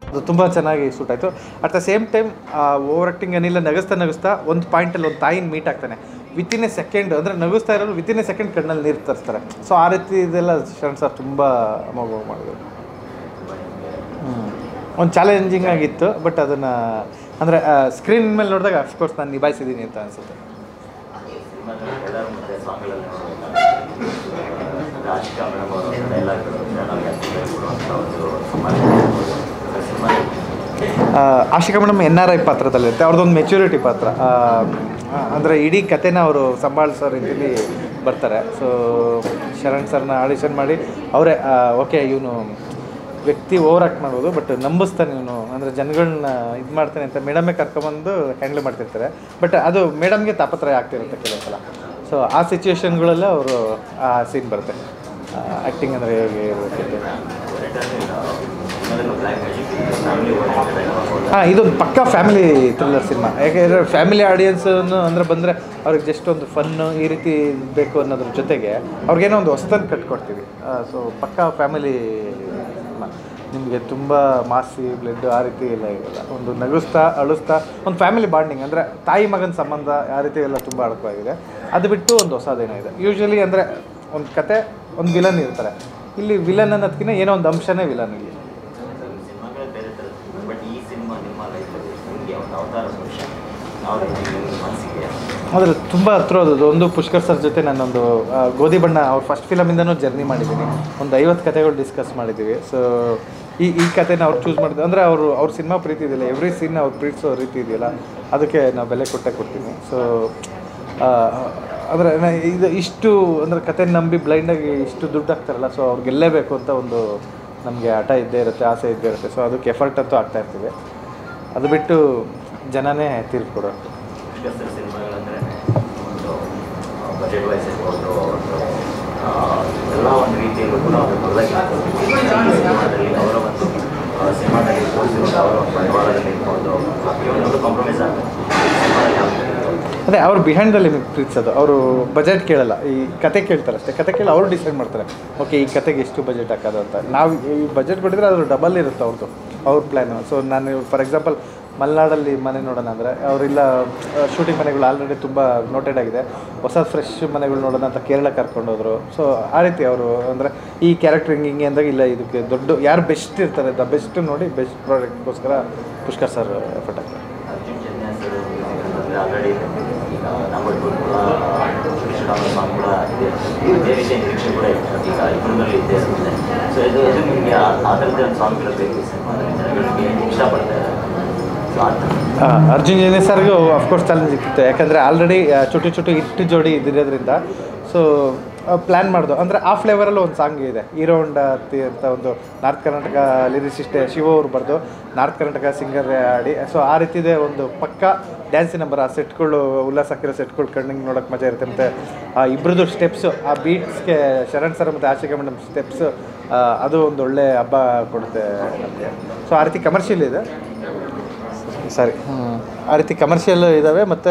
ಅದು ತುಂಬ ಚೆನ್ನಾಗಿ ಸೂಟ್ ಆಯಿತು at the same time over acting ಏನಿಲ್ಲ ನಗಿಸ್ತಾ ನಗಿಸ್ತಾ ಒಂದು ಪಾಯಿಂಟಲ್ಲಿ ಒಂದು ತಾಯಿನ ಮೀಟ್ ಆಗ್ತಾನೆ ವಿತಿನ್ ಎ ಸೆಕೆಂಡ್ ಅಂದರೆ ನಗಿಸ್ತಾ ಇರೋದು ವಿತಿನ್ ಎ ಸೆಕೆಂಡ್ ಕಣ್ಣಲ್ಲಿ ನೀರು ತರಿಸ್ತಾರೆ ಸೊ ಆ ರೀತಿ ಇದೆಲ್ಲ ಶರಣ್ ಸರ್ ತುಂಬ ಅಮೋಘ ಮಾಡಿದ್ರು ಒಂದು ಚಾಲೆಂಜಿಂಗ್ ಆಗಿತ್ತು ಬಟ್ ಅದನ್ನು ಅಂದರೆ ಸ್ಕ್ರೀನ್ ಮೇಲೆ ನೋಡಿದಾಗ ಅಫ್ಕೋರ್ಸ್ ನಾನು ನಿಭಾಯಿಸಿದ್ದೀನಿ ಅಂತ ಅನಿಸುತ್ತೆ ಸಿನಿಮಾದಲ್ಲಿ ಎಲ್ಲರೂ ಮತ್ತೆ ಸಾಂಗ್ಗಳಲ್ಲಿ ರಾಜಕೀಯ ಮೇಡಮ್ ಅವರ ಡೈಲಾಗ್ಗಳು ಡೈಲಾಗ್ ಕೊಡುವಂಥ ಒಂದು ಸಿನಿಮಾ ಆ, Ashika madam N R I ಪಾತ್ರದಲ್ಲಿರುತ್ತೆ ಅವ್ರದ್ದೊಂದು ಮೆಚುರಿಟಿ ಪಾತ್ರ ಅಂದರೆ ಇಡೀ ಕಥೆನ ಅವರು ಸಂಭಾಳಿಸೋ ರೀತಿಲಿ ಬರ್ತಾರೆ ಸೊ ಶರಣ್ ಸರ್ನ ಆಡಿಷನ್ ಮಾಡಿ ಅವರೇ ಓಕೆ ಇವನು ವ್ಯಕ್ತಿ ಓವರ್ ಆ್ಯಕ್ಟ್ ಮಾಡ್ಬೋದು ಬಟ್ ನಂಬಿಸ್ತಾನೆ ಇವನು ಅಂದರೆ ಜನಗಳನ್ನ ಇದು ಮಾಡ್ತಾನೆ ಅಂತ ಮೇಡಮೇ ಕರ್ಕೊಂಬಂದು ಹ್ಯಾಂಡಲ್ ಮಾಡ್ತಿರ್ತಾರೆ ಬಟ್ ಅದು ಮೇಡಮ್ಗೆ ತಾಪತ್ರಯ ಆಗ್ತಿರುತ್ತೆ ಕೆಲವು ಸಲ ಸೊ ಆ ಸಿಚುವೇಶನ್ಗಳೆಲ್ಲ ಅವರು ಆ ಸೀನ್ ಬರುತ್ತೆ ಆ್ಯಕ್ಟಿಂಗ್ ಅಂದರೆ ಹೇಗೆ ಇರುತ್ತೆ ಬ್ಲ್ಯಾಕ್ ಮ್ಯಾಜಿಕ್ ಫ್ಯಾಮಿಲಿ ಓರಿಯೆಂಟೆಡ್ ಹಾಂ ಇದೊಂದು ಪಕ್ಕಾ ಫ್ಯಾಮಿಲಿ ಥ್ರಿಲ್ಲರ್ ಸಿನಿಮಾ ಯಾಕೆಂದರೆ ಫ್ಯಾಮಿಲಿ ಆಡಿಯನ್ಸನ್ನು ಅಂದರೆ ಬಂದರೆ ಅವ್ರಿಗೆ ಜಸ್ಟ್ ಒಂದು ಫನ್ನು ಈ ರೀತಿ ಬೇಕು ಅನ್ನೋದ್ರ ಜೊತೆಗೆ ಅವ್ರಿಗೇನೋ ಒಂದು ಹೊಸದನ್ನು ಕಟ್ಕೊಡ್ತೀವಿ ಸೊ ಪಕ್ಕಾ ಫ್ಯಾಮಿಲಿ ಸಿನಿಮಾ ನಿಮಗೆ ತುಂಬ ಮಾಸಿ ಬ್ಲಡ್ ಆ ರೀತಿ ಎಲ್ಲ ಇರಲ್ಲ ಒಂದು ನಗಿಸ್ತಾ ಅಳಿಸ್ತಾ ಒಂದು ಫ್ಯಾಮಿಲಿ ಬಾಂಡಿಂಗ್ ಅಂದರೆ ತಾಯಿ ಮಗನ ಸಂಬಂಧ ಆ ರೀತಿ ಎಲ್ಲ ತುಂಬ ಅಡಕವಾಗಿದೆ ಅದು ಬಿಟ್ಟು ಒಂದು ಹೊಸದೇನೋ ಇದೆ ಯೂಶ್ವಲಿ ಅಂದರೆ ಒಂದು ಕತೆ ಒಂದು ವಿಲನ್ ಇರ್ತಾರೆ ಇಲ್ಲಿ ವಿಲನ್ ಅನ್ನೋದಕ್ಕಿಂತ ಏನೋ ಒಂದು ಅಂಶನೇ ವಿಲನ್ ಇಲ್ಲಿ ಸಿನಿಮಾಗಳೇ ಬೇರೆ ಥರ ಬಟ್ ಈ ಸಿನಿಮಾ ನಿಮ್ಮ ಲೈಫಲ್ಲಿ ನಿಮಗೆ ಒಂದು ಅವತಾರ ಪುರುಷ ಯಾವ ರೀತಿ ನಿಮ್ಮ ಮನಸ್ಸಿಗೆ ಆದರೆ ತುಂಬ ಹತ್ರ ಹೋದದ್ದು ಒಂದು ಪುಷ್ಕರ್ ಸರ್ ಜೊತೆ ನಾನೊಂದು ಆ, ಗೋಧಿ ಬಣ್ಣ ಅವ್ರ ಫಸ್ಟ್ ಫಿಲಮಿಂದನೂ ಜರ್ನಿ ಮಾಡಿದ್ದೀನಿ ಒಂದು ಐವತ್ತು ಕತೆಗಳು ಡಿಸ್ಕಸ್ ಮಾಡಿದ್ದೀವಿ ಸೊ ಈ ಈ ಕತೆನ ಅವ್ರು ಚೂಸ್ ಮಾಡಿದ್ರು ಅಂದರೆ ಅವರು ಅವ್ರ ಸಿನಿಮಾ ಪ್ರೀತಿ ಇದೆಯಲ್ಲ ಎವ್ರಿ ಸೀನ್ ಅವ್ರು ಪ್ರೀತಿಸೋ ರೀತಿ ಇದೆಯಲ್ಲ ಅದಕ್ಕೆ ನಾವು ಬೆಲೆ ಕೊಟ್ಟೆ ಕೊಡ್ತೀನಿ ಸೊ ಅಂದರೆ ಇದು ಇಷ್ಟು ಅಂದರೆ ಕತೆ ನಂಬಿ ಬ್ಲೈಂಡಾಗಿ ಇಷ್ಟು ದುಡ್ಡು ಹಾಕ್ತಾರಲ್ಲ ಸೊ ಅವ್ರು ಗೆಲ್ಲೇಬೇಕು ಅಂತ ಒಂದು ನಮಗೆ ಹಠ ಇದ್ದೇ ಇರುತ್ತೆ ಆಸೆ ಇದ್ದೇ ಇರುತ್ತೆ ಸೊ ಅದಕ್ಕೆ ಎಫರ್ಟ್ ಅಂತೂ ಆಗ್ತಾ ಇರ್ತೀವಿ ಅದು ಬಿಟ್ಟು ಜನನೇ ತೀರ್ಪು ಕೊಡೋದು ಪುಷ್ಕರ್ ಸಿನಿಮಾಗಳಂದ್ರೆ ಒಂದು ಬಜೆಟ್ ವೈಸ್ ಇರ್ಬೋದು ಒಂದು ಆ, ಎಲ್ಲ ಒಂದು ರೀತಿಯಲ್ಲೂ ಕೂಡ ಒಂದು ಬದಲಾಗಿತ್ತು ಈ ಸಿನಿಮಾದಲ್ಲಿ ಅವರ ಒಂದು ಆ, ಸಿನಿಮಾದಲ್ಲಿ ತೋರಿಸಿರೋ ಅವರ ಒಂದು ಬಂಡವಾಳದಲ್ಲಿ ಇರ್ಬೋದು ಪ್ರತಿಯೊಂದು ಕಾಂಪ್ರಮೈಸ್ ಆಗುತ್ತೆ ಸಿನಿಮಾದಲ್ಲಿ ಯಾವ ರೀತಿ ಇತ್ತು? ಅದೇ ಅವ್ರು ಬಿಹೈಂಡ್ ದ ಲಿಮಿಟ್ ಪ್ರೀತಿಸೋದು ಅವರು ಬಜೆಟ್ ಕೇಳಲ್ಲ ಈ ಕತೆ ಕೇಳ್ತಾರೆ ಅಷ್ಟೇ ಕತೆ ಕೇಳಿ ಅವ್ರು ಡಿಸೈಡ್ ಮಾಡ್ತಾರೆ ಓಕೆ ಈ ಕತೆಗೆ ಎಷ್ಟು ಬಜೆಟ್ ಹಾಕೋದು ಅಂತ ನಾವು ಈ ಬಜೆಟ್ ಕೊಟ್ಟಿದ್ರೆ ಅದು ಡಬಲ್ ಇರುತ್ತೆ ಅವ್ರದ್ದು ಅವ್ರ ಪ್ಲ್ಯಾನು ಸೊ ನಾನು ಫಾರ್ ಎಕ್ಸಾಂಪಲ್ ಮಲೆನಾಡಲ್ಲಿ ಮನೆ ನೋಡೋಣ ಅಂದರೆ ಅವರಿಲ್ಲ ಶೂಟಿಂಗ್ ಮನೆಗಳು ಆಲ್ರೆಡಿ ತುಂಬ ನೋಟೆಡ್ ಆಗಿದೆ ಹೊಸ ಫ್ರೆಶ್ ಮನೆಗಳು ನೋಡೋಣ ಅಂತ ಕೇರಳ ಕರ್ಕೊಂಡು ಹೋದ್ರು ಸೊ ಆ ರೀತಿ ಅವರು ಅಂದರೆ ಈ ಕ್ಯಾರೆಕ್ಟರ್ ಹಿಂಗೆ ಹಿಂಗೆ ಅಂದಾಗ ಇಲ್ಲ ಇದಕ್ಕೆ ದೊಡ್ಡ ಯಾರು ಬೆಸ್ಟ್ ಇರ್ತಾರೆ ದ ಬೆಸ್ಟ್ ನೋಡಿ ಬೆಸ್ಟ್ ಪ್ರಾಡಕ್ಟ್ಗೋಸ್ಕರ ಪುಷ್ಕರ್ ಸರ್ ಎಫರ್ಟ್ ಆಗ್ತಾರೆ ಅರ್ಜುನ್ ಜನ್ಯ ಸರ್ ಅಂತಂದರೆ ಆಲ್ರೆಡಿ ಈಗ ನಂಬರ್ ಟು ಕೂಡ ಕೃಷ್ಣ ಸಾಂಗ್ ಕೂಡ ಇದೆ ಅದೇ ರೀತಿಯ ನಿರೀಕ್ಷೆ ಕೂಡ ಇದೆ ಈಗ ಇಬ್ಬರಲ್ಲಿ ಇದ್ದೇ ಇರುತ್ತೆ ಸೊ ಇದು ಇದು ನಿಮಗೆ ಆ ಆ ಥರದ್ದು ಒಂದು ಸಾಂಗ್ಗಳು ಬೇಕು ಈ ಸಿನಿಮಾದಲ್ಲಿ ಜನಗಳಿಗೆ ಇಷ್ಟಪಡ್ತಾ ಇದ್ದಾರೆ ಸೊ ಆ ಥರ ಆ, ಅರ್ಜುನ್ ಜನ್ಯ ಸರ್ಗೂ ಅಫ್ಕೋರ್ಸ್ ಚಾಲೆಂಜ್ ಇತ್ತು ಯಾಕಂದರೆ ಆಲ್ರೆಡಿ ಚುಟು ಚುಟು ಇಟ್ಟು ಜೋಡಿ ಇದಿರೋದ್ರಿಂದ ಸೊ ಪ್ಲ್ಯಾನ್ ಮಾಡ್ದು ಅಂದರೆ ಆ ಫ್ಲೇವರಲ್ಲಿ ಒಂದು ಸಾಂಗ್ ಇದೆ ಹೀರೋ ಹೊಂಡ ಅತ್ತಿ ಅಂತ ಒಂದು ನಾರ್ತ್ ಕರ್ನಾಟಕ ಲಿರಿಸಿಸ್ಟೇ ಶಿವ ಅವ್ರು ಬರೆದು ನಾರ್ತ್ ಕರ್ನಾಟಕ ಸಿಂಗರ್ ಆಡಿ ಸೊ ಆ ರೀತಿದೆ ಒಂದು ಪಕ್ಕ ಡ್ಯಾನ್ಸಿ ನಂಬರ್ ಆ ಸೆಟ್ಗಳು ಉಲ್ಲಾಸ ಹಾಕಿರೋ ಸೆಟ್ಗಳು ಕಣ್ಣಿಗೆ ನೋಡೋಕೆ ಮಜಾ ಇರುತ್ತೆ ಮತ್ತು ಆ ಇಬ್ಬರದ್ದು ಸ್ಟೆಪ್ಸು ಆ ಬೀಟ್ಸ್ಗೆ ಶರಣ್ ಸರ್ ಮತ್ತು ಆಶಿಕಾ ಮೇಡಮ್ ಸ್ಟೆಪ್ಸು ಅದು ಒಂದು ಒಳ್ಳೆ ಹಬ್ಬ ಕೊಡುತ್ತೆ ನಮಗೆ ಸೊ ಆ ರೀತಿ ಕಮರ್ಷಿಯಲ್ ಇದೆ ಸಾರಿ ಆ ರೀತಿ ಕಮರ್ಷಿಯಲ್ ಇದ್ದಾವೆ ಮತ್ತು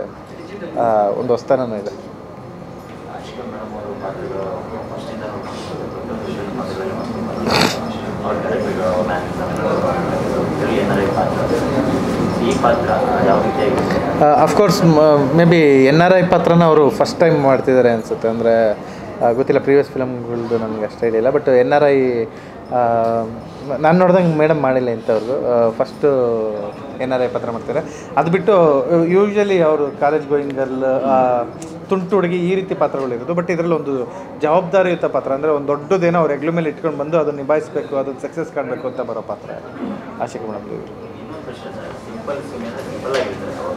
ಒಂದು ಹೊಸ್ತನೂ ಇದೆ ಆಶಿಕಾ ಮೇಡಮ್ ಅವರು ಪಾತ್ರಗಳು ಫಸ್ಟಿಂದ ಪಾತ್ರಗಳಲ್ಲಿ ಅವ್ರ ಕ್ಯಾರೆಕ್ಟರ್ಗಳು ಮ್ಯಾನೇಜ್ ಏನಾರ ಪಾತ್ರ ಈ ಪಾತ್ರ ಯಾವ ರೀತಿಯಾಗಿದೆ of course maybe N R I ಪಾತ್ರನ ಅವರು ಫಸ್ಟ್ ಟೈಮ್ ಮಾಡ್ತಿದ್ದಾರೆ ಅನಿಸುತ್ತೆ ಅಂದರೆ ಗೊತ್ತಿಲ್ಲ ಪ್ರೀವಿಯಸ್ ಫಿಲಮ್ಗಳದ್ದು ನನಗೆ ಅಷ್ಟು ಐಡಿಯಾ ಇಲ್ಲ ಬಟ್ ಎನ್ ಆರ್ ಐ ನಾನು ನೋಡ್ದಂಗೆ ಮೇಡಮ್ ಮಾಡಿಲ್ಲ ಇಂಥವ್ರದ್ದು ಫಸ್ಟು ಎನ್ ಆರ್ ಐ ಪಾತ್ರ ಮಾಡ್ತಾರೆ ಅದು ಬಿಟ್ಟು ಯೂಶ್ವಲಿ ಅವರು ಕಾಲೇಜ್ ಗೋಯಿಂಗ್ ಗರ್ಲ್ ತುಂಟು ಹುಡುಗಿ ಈ ರೀತಿ ಪಾತ್ರಗಳಿರೋದು ಬಟ್ ಇದರಲ್ಲಿ ಒಂದು ಜವಾಬ್ದಾರಿಯುತ ಪಾತ್ರ ಅಂದರೆ ಒಂದು ದೊಡ್ಡದೇನೋ ಅವ್ರು ಹೆಗ್ಲ ಮೇಲೆ ಇಟ್ಕೊಂಡು ಬಂದು ಅದನ್ನು ನಿಭಾಯಿಸಬೇಕು ಅದನ್ನು ಸಕ್ಸಸ್ ಕಾಣಬೇಕು ಅಂತ ಬರೋ ಪಾತ್ರ ಆಶಿಕ್ ಮೇಡಮ್ ಇವರು ಇನ್ನೊಂದು ಪ್ರಶ್ನೆ ಸರ್ ಸಿಂಪಲ್ ಸಿಂಗ್ ಅಂದರೆ ಸಿಂಪಲ್ ಆಗಿರ್ತಾರೆ ಅವರು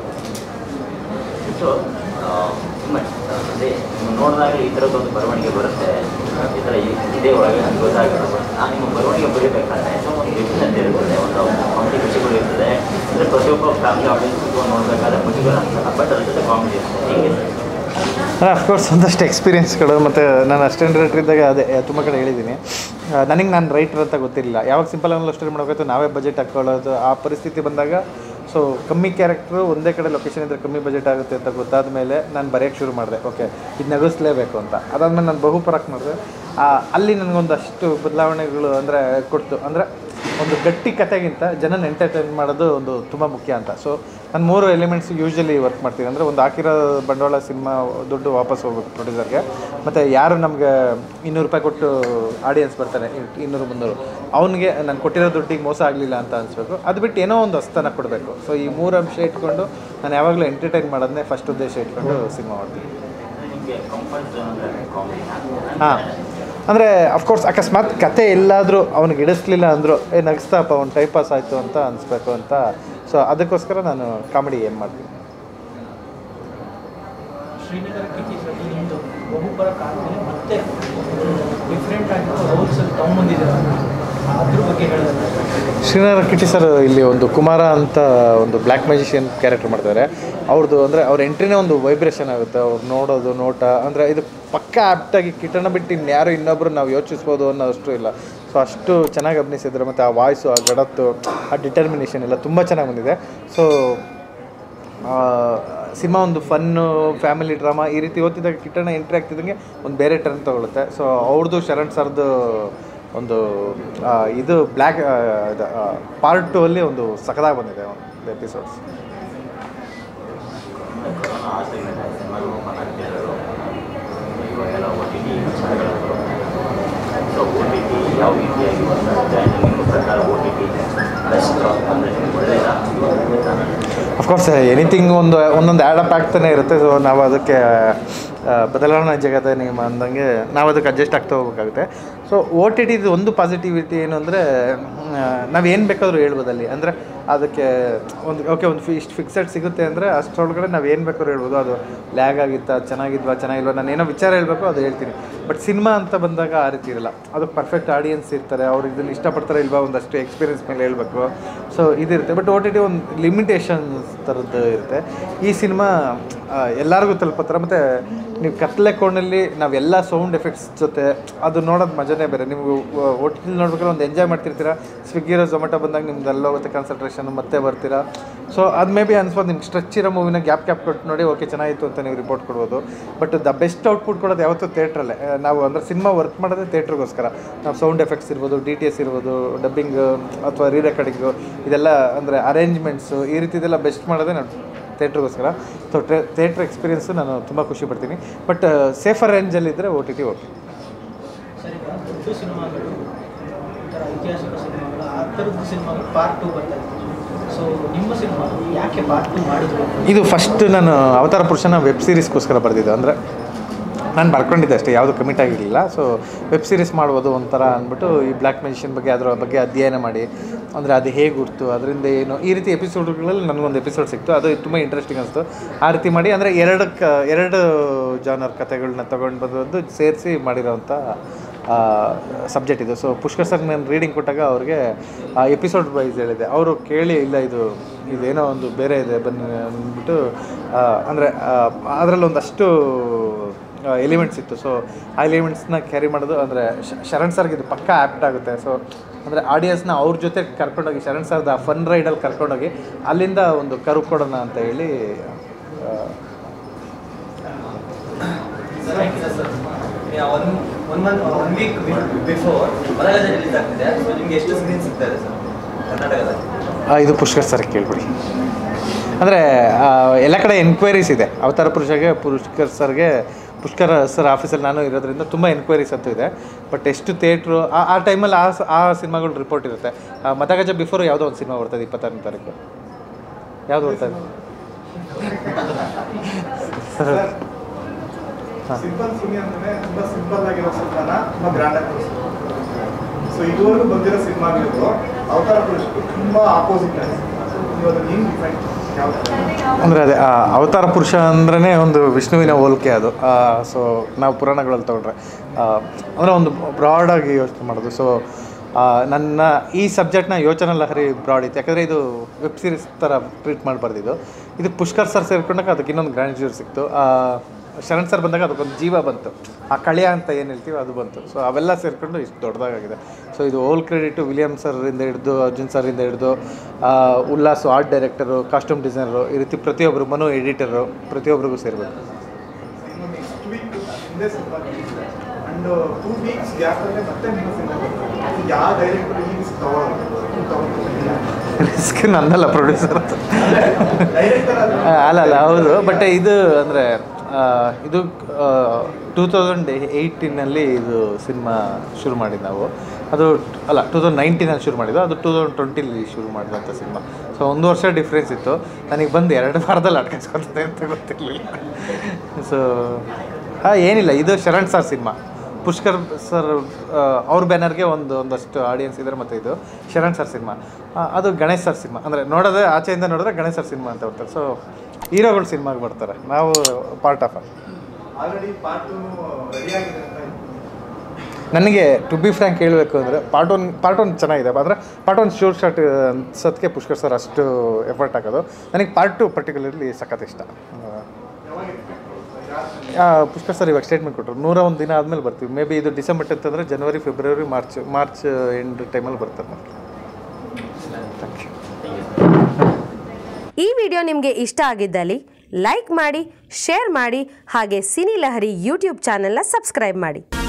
ಸೊ ತುಂಬ ಅದೇ ನೀವು ನೋಡಿದಾಗ ಈ ಥರದ್ದೊಂದು ಬರವಣಿಗೆ ಬರುತ್ತೆ ಈ ಥರ ಈ- ಇದೇ ಒಳಗೆ ನನಗೆ ಗೊತ್ತಾಗಿರೋದು ನಾನು ನಿಮ್ಮ ಬರವಣಿಗೆ ಬರೀಬೇಕಾದ್ರೆ ಸೊ ಒಂದು ವಿಭಿನ್ನತೆ ಇರ್ತದೆ ಒಂದು ಕಾಮಿಡಿ ವಿಷಯಗಳು ಇರ್ತದೆ ಅಂದರೆ ಪ್ರತಿಯೊಬ್ಬ ಫ್ಯಾಮಿಲಿ ಆಡಿಯನ್ಸ್ ನೋಡಬೇಕಾದ್ರೆ ಮುಜುಗರ ಅನ್ಸಲ್ಲ ಬಟ್ ಅದ್ರ ಜೊತೆ ಕಾಮಿಡಿ ಇರ್ತದೆ ಹೇಗೆ ಸರ್ ಅಫ್ಕೋರ್ಸ್ ಒಂದಷ್ಟು ಎಕ್ಸ್ಪೀರಿಯನ್ಸ್ಗಳು ಮತ್ತು ನಾನು ಅಸ್ಟೆಂಟ್ ರೈಟರ್ ಇದ್ದಾಗ ಅದೇ ತುಂಬ ಕಡೆ ಹೇಳಿದ್ದೀನಿ ನನಗೆ ನಾನು ರೈಟರ್ ಅಂತ ಗೊತ್ತಿರಲಿಲ್ಲ ಯಾವಾಗ ಸಿಂಪಲ್ ಆಗಿ ಸ್ಟೋರಿ ಮಾಡಬೇಕು ನಾವೇ ಬಜೆಟ್ ಹಾಕ್ಕೊಳ್ಳೋದು ಆ ಪರಿಸ್ಥಿತಿ ಬಂದಾಗ ಸೊ ಕಮ್ಮಿ ಕ್ಯಾರೆಕ್ಟ್ರು ಒಂದೇ ಕಡೆ ಲೊಕೇಶನ್ ಇದ್ದರೆ ಕಮ್ಮಿ ಬಜೆಟ್ ಆಗುತ್ತೆ ಅಂತ ಗೊತ್ತಾದ ಮೇಲೆ ನಾನು ಬರೆಯೋಕ್ಕೆ ಶುರು ಮಾಡಿದೆ ಓಕೆ ಇದು ನಗಿಸ್ಲೇಬೇಕು ಅಂತ ಅದಾದಮೇಲೆ ನಾನು ಬಹುಪರಾಕ್ ಮಾಡಿದೆ ಅಲ್ಲಿ ನನಗೊಂದಷ್ಟು ಬದಲಾವಣೆಗಳು ಅಂದರೆ ಕೊಡ್ತು ಅಂದರೆ ಒಂದು ಗಟ್ಟಿ ಕತೆಗಿಂತ ಜನನ ಎಂಟರ್ಟೈನ್ ಮಾಡೋದು ಒಂದು ತುಂಬ ಮುಖ್ಯ ಅಂತ ಸೊ ನಾನು ಮೂರು ಎಲಿಮೆಂಟ್ಸ್ ಯೂಶ್ವಲಿ ವರ್ಕ್ ಮಾಡ್ತೀನಿ ಅಂದರೆ ಒಂದು ಹಾಕಿರೋ ಬಂಡವಾಳ ಸಿನಿಮಾ ದುಡ್ಡು ವಾಪಸ್ ಹೋಗ್ಬೇಕು ಪ್ರೊಡ್ಯೂಸರ್ಗೆ ಮತ್ತು ಯಾರು ನಮಗೆ ಇನ್ನೂರು ರೂಪಾಯಿ ಕೊಟ್ಟು ಆಡಿಯನ್ಸ್ ಬರ್ತಾನೆ ಇನ್ನೂರು ಮುನ್ನೂರು ಅವನಿಗೆ ನಾನು ಕೊಟ್ಟಿರೋ ದುಡ್ಡಿಗೆ ಮೋಸ ಆಗಲಿಲ್ಲ ಅಂತ ಅನಿಸ್ಬೇಕು ಅದು ಬಿಟ್ಟು ಏನೋ ಒಂದು ಹೊಸ್ತನ ಕೊಡಬೇಕು ಸೊ ಈ ಮೂರು ಅಂಶ ಇಟ್ಕೊಂಡು ನಾನು ಯಾವಾಗಲೂ ಎಂಟರ್ಟೈನ್ ಮಾಡೋದನ್ನೇ ಫಸ್ಟ್ ಉದ್ದೇಶ ಇಟ್ಕೊಂಡು ಸಿನಿಮಾ ಮಾಡ್ತೀನಿ ನಿಮಗೆ ಕಂಫರ್ಟ್ ಝೋನ್ ಅಂದರೆ ಕಾಮಿಡಿ ಹಾಂ ಅಂದರೆ ಅಫ್ಕೋರ್ಸ್ ಅಕಸ್ಮಾತ್ ಕತೆ ಎಲ್ಲಾದರೂ ಅವ್ನಿಗೆ ಇಡಿಸ್ಲಿಲ್ಲ ಅಂದರು ಏ ನಗಿಸ್ತಾಪ ಅವ್ನು ಟೈಮ್ ಪಾಸ್ ಆಯಿತು ಅಂತ ಅನಿಸ್ಬೇಕು ಅಂತ ಸೊ ಅದಕ್ಕೋಸ್ಕರ ನಾನು ಕಾಮಿಡಿ ಏನು ಮಾಡ್ತೀನಿ ಶ್ರೀನಗರ ಕಿಟಿ ಸತಿ ನಿಮ್ಮದು ಬಹುಪರ ಕಾಲದಲ್ಲಿ ಮತ್ತೆ ಡಿಫ್ರೆಂಟ್ ಆಗಿರೋ ರೋಲ್ಸ್ ತೊಗೊಂಬಂದಿದ್ದಾರೆ ಅದ್ರ ಬಗ್ಗೆ ಹೇಳಿದ್ರೆ ಶ್ರೀನಗರ ಕಿಟಿ ಸರ್ ಇಲ್ಲಿ ಒಂದು ಕುಮಾರ ಅಂತ ಒಂದು ಬ್ಲ್ಯಾಕ್ ಮ್ಯಾಜಿಷಿಯನ್ ಕ್ಯಾರೆಕ್ಟರ್ ಮಾಡ್ತಾರೆ ಅವ್ರದ್ದು ಅಂದರೆ ಅವ್ರ ಎಂಟ್ರಿನೇ ಒಂದು ವೈಬ್ರೇಷನ್ ಆಗುತ್ತೆ ಅವ್ರು ನೋಡೋದು ನೋಟ ಅಂದರೆ ಇದು ಪಕ್ಕ ಆ್ಯಪ್ಟಾಗಿ ಕಿಟನ ಬಿಟ್ಟು ಇನ್ಯಾರು ಇನ್ನೊಬ್ಬರು ನಾವು ಯೋಚಿಸ್ಬೋದು ಅನ್ನೋಷ್ಟು ಇಲ್ಲ ಸೊ ಅಷ್ಟು ಚೆನ್ನಾಗಿ ಅಭಿನಯಿಸಿದ್ರು ಮತ್ತು ಆ ವಾಯ್ಸು ಆ ಗಡತ್ತು ಆ ಡಿಟರ್ಮಿನೇಷನ್ ಎಲ್ಲ ತುಂಬ ಚೆನ್ನಾಗಿ ಬಂದಿದೆ ಸೊ ಸಿನಿಮಾ ಒಂದು ಫನ್ನು ಫ್ಯಾಮಿಲಿ ಡ್ರಾಮಾ ಈ ರೀತಿ ಓದ್ತಿದ್ದಾಗ ಕಿಟ್ಟಣ ಎಂಟ್ರಿ ಆಗ್ತಿದ್ದಂಗೆ ಒಂದು ಬೇರೆ ಟರ್ನ್ ತೊಗೊಳುತ್ತೆ ಸೊ ಅವ್ರದ್ದು ಶರಣ್ ಸರ್ದು ಒಂದು ಆ, ಇದು ಬ್ಲ್ಯಾಕ್ ಇದು ಪಾರ್ಟ್ ಟು ಅಲ್ಲಿ ಒಂದು ಸಖದಾಗಿ ಬಂದಿದೆ ಒಂದು ಎಪಿಸೋಡ್ಸ್ ಕೊರೋನಾ ಆದ್ಮೇಲೆ ಸಿನಿಮಾಗಳು ಓಪನ್ ಆಗ್ತಿರೋದು ಇವಾಗೆಲ್ಲ O T T so O T T ಯಾವ ರೀತಿಯಾಗಿ ಬರ್ತಾ ಇದೆ ನಿಮ್ಮ ಪ್ರಕಾರ ಓ ಟಿ ಟಿ ಬೆಸ್ಟ್ ಅಂದರೆ ಒಳ್ಳೆಯದಾ ಅಫ್ಕೋರ್ಸ್ ಎನಿಥಿಂಗ್ ಒಂದು ಒಂದೊಂದು ಆ್ಯಡ್ ಅಪ್ ಆಗ್ತಾನೆ ಇರುತ್ತೆ ಸೊ ನಾವು ಅದಕ್ಕೆ ಆ, ಬದಲಾವಣಾ ಜಗತ್ತ ನಿಯಮ ಅಂದಂಗೆ ನಾವು ಅದಕ್ಕೆ ಅಡ್ಜಸ್ಟ್ ಆಗ್ತಾ ಹೋಗ್ಬೇಕಾಗುತ್ತೆ ಸೊ ಓ ಟಿ ಟಿದು ಒಂದು ಪಾಸಿಟಿವಿಟಿ ಏನು ಅಂದರೆ ನಾವು ಏನು ಬೇಕಾದರೂ ಹೇಳ್ಬೋದು ಅಲ್ಲಿ ಅಂದರೆ ಅದಕ್ಕೆ ಒಂದು ಓಕೆ ಒಂದು ಫಿ ಇಷ್ಟು ಫಿಕ್ಸೆಡ್ ಸಿಗುತ್ತೆ ಅಂದರೆ ಅಷ್ಟರೊಳಗಡೆ ನಾವು ಏನು ಬೇಕಾದ್ರೂ ಹೇಳ್ಬೋದು ಅದು ಲ್ಯಾಗ್ ಆಗಿತ್ತಾ ಚೆನ್ನಾಗಿದ್ವಾ ಚೆನ್ನಾಗಿಲ್ವಾ ನಾನು ಏನೋ ವಿಚಾರ ಹೇಳಬೇಕು ಅದು ಹೇಳ್ತೀನಿ ಬಟ್ ಸಿನಿಮಾ ಅಂತ ಬಂದಾಗ ಆ ರೀತಿ ಇರಲ್ಲ ಅದಕ್ಕೆ ಪರ್ಫೆಕ್ಟ್ ಆಡಿಯನ್ಸ್ ಇರ್ತಾರೆ ಅವ್ರು ಇದನ್ನು ಇಷ್ಟಪಡ್ತಾರೆ ಇಲ್ವಾ ಒಂದಷ್ಟು ಎಕ್ಸ್ಪೀರಿಯನ್ಸ್ ಮೇಲೆ ಹೇಳಬೇಕು ಸೊ ಇದಿರುತ್ತೆ ಬಟ್ ಓ ಟಿ ಟಿ ಒಂದು ಲಿಮಿಟೇಷನ್ಸ್ ಥರದ್ದು ಇರುತ್ತೆ ಈ ಸಿನಿಮಾ ಎಲ್ಲರಿಗೂ ತಲುಪತ್ತಾರೆ ಮತ್ತು ನೀವು ಕತ್ಲೆ ಕೋಣಲ್ಲಿ ನಾವೆಲ್ಲ ಸೌಂಡ್ ಎಫೆಕ್ಟ್ಸ್ ಜೊತೆ ಅದು ನೋಡೋದು ಮಜಾನೇ ಬೇರೆ ನೀವು ಓ ಟಿ ಟಿಲಿ ನೋಡ್ಬೇಕಾದ್ರೆ ಒಂದು ಎಂಜಾಯ್ ಮಾಡ್ತಿರ್ತೀರ ಸ್ವಿಗ್ಗಿರೋ ಝೊಮ್ಯಾಟೊ ಬಂದಾಗ ನಿಮ್ದು ಎಲ್ಲ ಹೋಗುತ್ತೆ ಕಾನ್ಸಂಟ್ರೇಷನ್ ಮತ್ತೆ ಬರ್ತೀರಾ ಸೊ ಅದು ಮೇ ಬಿ ಅನ್ಸ್ಬೋದು ನಿಮ್ಗೆ ಸ್ಟ್ರೆಚ್ ಇರೋ ಮೂವಿನ ಗ್ಯಾಪ್ ಗ್ಯಾಪ್ ಕೊಟ್ಟು ನೋಡಿ ಓಕೆ ಚೆನ್ನಾಗಿತ್ತು ಅಂತ ನೀವು ರಿಪೋರ್ಟ್ ಕೊಡ್ಬೋದು ಬಟ್ ದ ಬೆಸ್ಟ್ ಔಟ್ಪುಟ್ ಕೊಡೋದು ಯಾವತ್ತೂ ಥಿಯೇಟ್ರಲ್ಲೇ ನಾವು ಅಂದರೆ ಸಿನಿಮಾ ವರ್ಕ್ ಮಾಡೋದೇ ಥಿಯೇಟ್ರಿಗೋಸ್ಕರ ನಾವು ಸೌಂಡ್ ಎಫೆಕ್ಟ್ಸ್ ಇರ್ಬೋದು ಡಿ ಟಿ ಎಸ್ ಇರ್ಬೋದು ಡಬ್ಬಿಂಗ್ ಅಥವಾ ರೀ ರೆಕಾರ್ಡಿಂಗು ಇದೆಲ್ಲ ಅಂದರೆ ಅರೇಂಜ್ಮೆಂಟ್ಸು ಈ ರೀತಿದೆಲ್ಲ ಬೆಸ್ಟ್ ಮಾಡೋದೇ ನಾವು ಥಿಯೇಟ್ರಿಗೋಸ್ಕರ ಸೊ ಥಿಯೇಟ್ರ್ ಎಕ್ಸ್ಪೀರಿಯನ್ಸು ನಾನು ತುಂಬ ಖುಷಿ ಪಡ್ತೀನಿ ಬಟ್ ಸೇಫರ್ ರೇಂಜಲ್ಲಿದ್ದರೆ ಓ ಟಿ ಟಿ ಓಕೆ ಸರಿ ಈಗ ದೊಡ್ಡ ಸಿನಿಮಾಗಳು ಈ ಥರ ಐತಿಹಾಸಿಕ ಸಿನಿಮಾಗಳು ಆ ಥರದ್ದು ಸಿನಿಮಾಗಳು ಪಾರ್ಟ್ ಟು ಬರ್ತಾ ಇತ್ತು ಸೊ ನಿಮ್ಮ ಸಿನಿಮಾ ಯಾಕೆ ಪಾರ್ಟ್ ಟು ಮಾಡಿದ್ರು ಇದು ಫಸ್ಟ್ ನಾನು ಅವತಾರ ಪುರುಷನ ವೆಬ್ ಸೀರೀಸ್ಗೋಸ್ಕರ ಬರೆದಿದ್ದು ಅಂದರೆ ನಾನು ಬರ್ಕೊಂಡಿದ್ದೆ ಅಷ್ಟೇ ಯಾವುದು ಕಮಿಟ್ ಆಗಿರಲಿಲ್ಲ ಸೊ ವೆಬ್ ಸೀರೀಸ್ ಮಾಡ್ಬೋದು ಒಂಥರ ಅಂದ್ಬಿಟ್ಟು ಈ ಬ್ಲ್ಯಾಕ್ ಮೆಜಿಷನ್ ಬಗ್ಗೆ ಅದರ ಬಗ್ಗೆ ಅಧ್ಯಯನ ಮಾಡಿ ಅಂದರೆ ಅದು ಹೇಗೆ ಗುರ್ತು ಅದರಿಂದ ಏನು ಈ ರೀತಿ ಎಪಿಸೋಡ್ಗಳಲ್ಲಿ ನನಗೊಂದು ಎಪಿಸೋಡ್ ಸಿಕ್ತು ಅದು ತುಂಬ ಇಂಟ್ರೆಸ್ಟಿಂಗ್ ಅನಿಸ್ತು ಆ ರೀತಿ ಮಾಡಿ ಅಂದರೆ ಎರಡು ಕ ಎರಡು ಜಾನರ್ ಕಥೆಗಳನ್ನ ತೊಗೊಂಡು ಬಂದು ಸೇರಿಸಿ ಮಾಡಿರೋವಂಥ ಸಬ್ಜೆಕ್ಟ್ ಇದು ಸೊ ಪುಷ್ಕರ್ ಸರ್ ನಾನು ರೀಡಿಂಗ್ ಕೊಟ್ಟಾಗ ಅವ್ರಿಗೆ ಆ ಎಪಿಸೋಡ್ ವೈಸ್ ಹೇಳಿದೆ ಅವರು ಕೇಳಿ ಇಲ್ಲ ಇದು ಇದೇನೋ ಒಂದು ಬೇರೆ ಇದೆ ಬನ್ನಿ ಅಂದ್ಬಿಟ್ಟು ಅಂದರೆ ಅದರಲ್ಲಿ ಒಂದಷ್ಟು ಎಲಿಮೆಂಟ್ಸ್ ಇತ್ತು ಸೊ ಆ ಎಲಿಮೆಂಟ್ಸ್ನ ಕ್ಯಾರಿ ಮಾಡೋದು ಅಂದರೆ ಶರಣ್ ಸರ್ಗೆ ಇದು ಪಕ್ಕ ಆ್ಯಪ್ಟ್ ಆಗುತ್ತೆ ಸೊ ಅಂದರೆ ಆಡಿಯನ್ಸ್ನ ಅವ್ರ ಜೊತೆ ಕರ್ಕೊಂಡೋಗಿ ಶರಣ್ ಸರ್ದ ಆ ಫನ್ ರೈಡಲ್ಲಿ ಕರ್ಕೊಂಡೋಗಿ ಅಲ್ಲಿಂದ ಒಂದು ಕರು ಕೊಡೋಣ ಅಂತ ಹೇಳಿ ಆ, one one month one week before ಮಲಯಾಳದ ರಿಲೀಸ್ ಆಗ್ತಿದೆ ಸೊ ನಿಮ್ಗೆ ಎಷ್ಟು ಸ್ಕ್ರೀನ್ ಸಿಗ್ತಾರೆ ಸರ್ ಕರ್ನಾಟಕದಲ್ಲಿ ಆ, ಇದು ಪುಷ್ಕರ್ ಸರ್ ಕೇಳ್ಬಿಡಿ ಅಂದರೆ ಎಲ್ಲ ಕಡೆ ಎನ್ಕ್ವೈರೀಸ್ ಇದೆ ಅವತಾರ ಪುರುಷಗೆ ಪುಷ್ಕರ್ ಸರ್ಗೆ ಪುಷ್ಕರ್ ಸರ್ ಆಫೀಸಲ್ಲಿ ನಾನು ಇರೋದ್ರಿಂದ ತುಂಬ ಎನ್ಕ್ವೈರೀಸ್ ಅಂತೂ ಇದೆ ಬಟ್ ಎಷ್ಟು ಥಿಯೇಟ್ರು ಆ ಆ ಟೈಮಲ್ಲಿ ಆ ಸ- ಆ ಸಿನಿಮಾಗಳು ರಿಪೋರ್ಟ್ ಇರುತ್ತೆ ಆ, ಮತಗಜ ಬಿಫೋರ್ ಯಾವುದೋ ಒಂದು ಸಿನಿಮಾ ಬರ್ತದೆ ಇಪ್ಪತ್ತಾರನೇ ತಾರೀಕು ಯಾವುದು ಬರ್ತದೆ ಹಾಂ ಸಿಂಪಲ್ ಸಿನಿ ಅಂದ್ರೆ ತುಂಬಾ ಸಿಂಪಲ್ ಆಗಿರೋ ಸಿನಿಮಾನ ತುಂಬಾ ಗ್ರ್ಯಾಂಡ್ ಆಗಿ ಸೊ ಇದುವರೆಗೂ ಬಂದಿರೋ ಸಿನಿಮಾಗಳಿಗೂ ಅವತಾರ ಪುರುಷಕ್ಕೆ ತುಂಬಾ ಆಪೋಸಿಟ್ ಆಗಿದೆ ನೀವು ಅದನ್ನ ಹೆಂಗ್ ಡಿಫೈನ್ ಯಾವ ಅಂದರೆ ಅದೇ ಆ, ಅವತಾರ ಪುರುಷ ಅಂದ್ರೇ ಒಂದು ವಿಷ್ಣುವಿನ ಹೋಲಿಕೆ ಅದು ಸೊ ನಾವು ಪುರಾಣಗಳಲ್ಲಿ ತೊಗೊಂಡ್ರೆ ಅಂದರೆ ಒಂದು ಬ್ರಾಡಾಗಿ ಯೋಚನೆ ಮಾಡೋದು ಸೊ ನನ್ನ ಈ ಸಬ್ಜೆಕ್ಟ್ನ ಯೋಚನಾ ಲಹರಿ ಬ್ರಾಡ್ ಇತ್ತು ಯಾಕಂದರೆ ಇದು ವೆಬ್ ಸೀರೀಸ್ ಥರ ಟ್ರೀಟ್ ಮಾಡಿ ಬರ್ದಿದ್ದು ಇದು ಪುಷ್ಕರ್ ಸರ್ ಸೇರ್ಕೊಂಡಾಗ ಅದಕ್ಕೆ ಇನ್ನೊಂದು ಗ್ರ್ಯಾಂಡ್ಯೂರ್ ಸಿಕ್ತು ಆ, ಶರಣ್ ಸರ್ ಬಂದಾಗ ಅದಕ್ಕೊಂದು ಜೀವ ಬಂತು ಆ ಕಳೆಯ ಅಂತ ಏನು ಹೇಳ್ತೀವಿ ಅದು ಬಂತು ಸೊ ಅವೆಲ್ಲ ಸೇರಿಕೊಂಡು ಇಷ್ಟು ದೊಡ್ಡದಾಗಿದೆ ಸೊ ಇದು ಓಲ್ ಕ್ರೆಡಿಟು ವಿಲಿಯಮ್ ಸರಿಂದ ಹಿಡಿದು ಅರ್ಜುನ್ ಸರಿಂದ ಹಿಡಿದು ಆ, Ullas art director costume designer ಈ ರೀತಿ ಪ್ರತಿಯೊಬ್ಬರು ಮನು ಎಡಿಟರು ಪ್ರತಿಯೊಬ್ಬರಿಗೂ ಸೇರಬೇಕು ಇನ್ನೊಂದು ನೆಕ್ಸ್ಟ್ ವೀಕ್ ಹಿಂದೆ ಸಿನಿಮಾ ಅಂಡ್ ಒಂದು ಟೂ ವೀಕ್ಸ್ ಗ್ಯಾಪಲ್ಲೇ ಮತ್ತೆ ನಿಮ್ಮ ಸಿನಿಮಾ ಬರ್ತದೆ ಯಾವ ಡೈರೆಕ್ಟರ್ ಈ ರಿಸ್ಕ್ ತಗೊಳ್ಳೋದು ತಗೊಂಡು ರಿಸ್ಕ್ ನನ್ನಲ್ಲ ಪ್ರೊಡ್ಯೂಸರ್ ಡೈರೆಕ್ಟರ್ ಅಲ್ಲ ಅಲ್ಲ ಹೌದು ಬಟ್ ಇದು ಅಂದರೆ ಇದು ಟೂ ತೌಸಂಡ್ ಏಯ್ಟೀನಲ್ಲಿ ಇದು ಸಿನಿಮಾ ಶುರು ಮಾಡಿದ್ದು ನಾವು ಅದು ಅಲ್ಲ ಟೂ ತೌಸಂಡ್ ನೈನ್ಟೀನಲ್ಲಿ ಶುರು ಮಾಡಿದ್ದು ಅದು ಟೂ ತೌಸಂಡ್ ಟ್ವೆಂಟಿಲಿ ಶುರು ಮಾಡಿದಂಥ ಸಿನಿಮಾ ಸೊ ಒಂದು ವರ್ಷ ಡಿಫ್ರೆನ್ಸ್ ಇತ್ತು ನನಗೆ ಬಂದು ಎರಡು ವಾರದಲ್ಲಿ ಅಟ್ಕಾಯಿಸ್ಕೊತದೆ ಅಂತ ಗೊತ್ತಿರಲಿಲ್ಲ ಸೊ ಹಾಂ ಏನಿಲ್ಲ ಇದು Sharan sir cinema Pushkar sir ಅವ್ರ ಬ್ಯಾನರ್ಗೆ ಒಂದು ಒಂದಷ್ಟು ಆಡಿಯನ್ಸ್ ಇದ್ದಾರೆ ಮತ್ತು ಇದು ಶರಣ್ ಸರ್ ಸಿನಿಮಾ ಅದು ಗಣೇಶ್ ಸರ್ ಸಿನಿಮಾ ಅಂದರೆ ನೋಡೋದೇ ಆಚೆಯಿಂದ ನೋಡಿದ್ರೆ ಗಣೇಶ್ ಸರ್ ಸಿನಿಮಾ ಅಂತ ಬರ್ತಾರೆ ಸೊ ಹೀರೋಗಳು ಸಿನಿಮಾಗೆ ಬರ್ತಾರೆ ನಾವು part of already part ready ಆಗಿದೆ ಅಂತ ನನಗೆ ಟು ಬಿ ಫ್ರ್ಯಾಂಕ್ ಹೇಳಬೇಕು ಅಂದರೆ ಪಾರ್ಟ್ ಒನ್ ಪಾರ್ಟ್ ಒನ್ ಚೆನ್ನಾಗಿದೆ ಅಂದರೆ ಪಾರ್ಟ್ ಒನ್ ಶೂರ್ ಶಾಟ್ ಅನ್ಸೋದಕ್ಕೆ ಪುಷ್ಕರ್ ಸರ್ ಅಷ್ಟು ಎಫರ್ಟ್ ಹಾಕೋದು ನನಗೆ ಪಾರ್ಟ್ ಟು ಪರ್ಟಿಕ್ಯುಲರ್ಲಿ ಸಖತ್ ಇಷ್ಟ ಯಾವಾಗ ಆ, ಪುಷ್ಕರ್ ಸರ್ ಇವಾಗ ಸ್ಟೇಟ್ಮೆಂಟ್ ಕೊಟ್ಟರು ನೂರ ಒಂದು ದಿನ ಆದಮೇಲೆ ಬರ್ತೀವಿ ಮೇ ಬಿ ಇದು ಡಿಸೆಂಬರ್ ಟೆಂತ್ ಅಂದರೆ ಜನವರಿ ಫೆಬ್ರವರಿ ಮಾರ್ಚ್ ಮಾರ್ಚ್ ಎಂಡ್ ಟೈಮಲ್ಲಿ ಬರ್ತಾರೆ ಥ್ಯಾಂಕ್ ಯು ಈ ವಿಡಿಯೋ ನಿಮಗೆ ಇಷ್ಟ ಆಗಿದ್ದಲ್ಲಿ ಲೈಕ್ ಮಾಡಿ ಶೇರ್ ಮಾಡಿ ಹಾಗೆ ಸಿನಿ ಲಹರಿ ಯೂಟ್ಯೂಬ್ ಚಾನೆಲ್ನ ಸಬ್ಸ್ಕ್ರೈಬ್ ಮಾಡಿ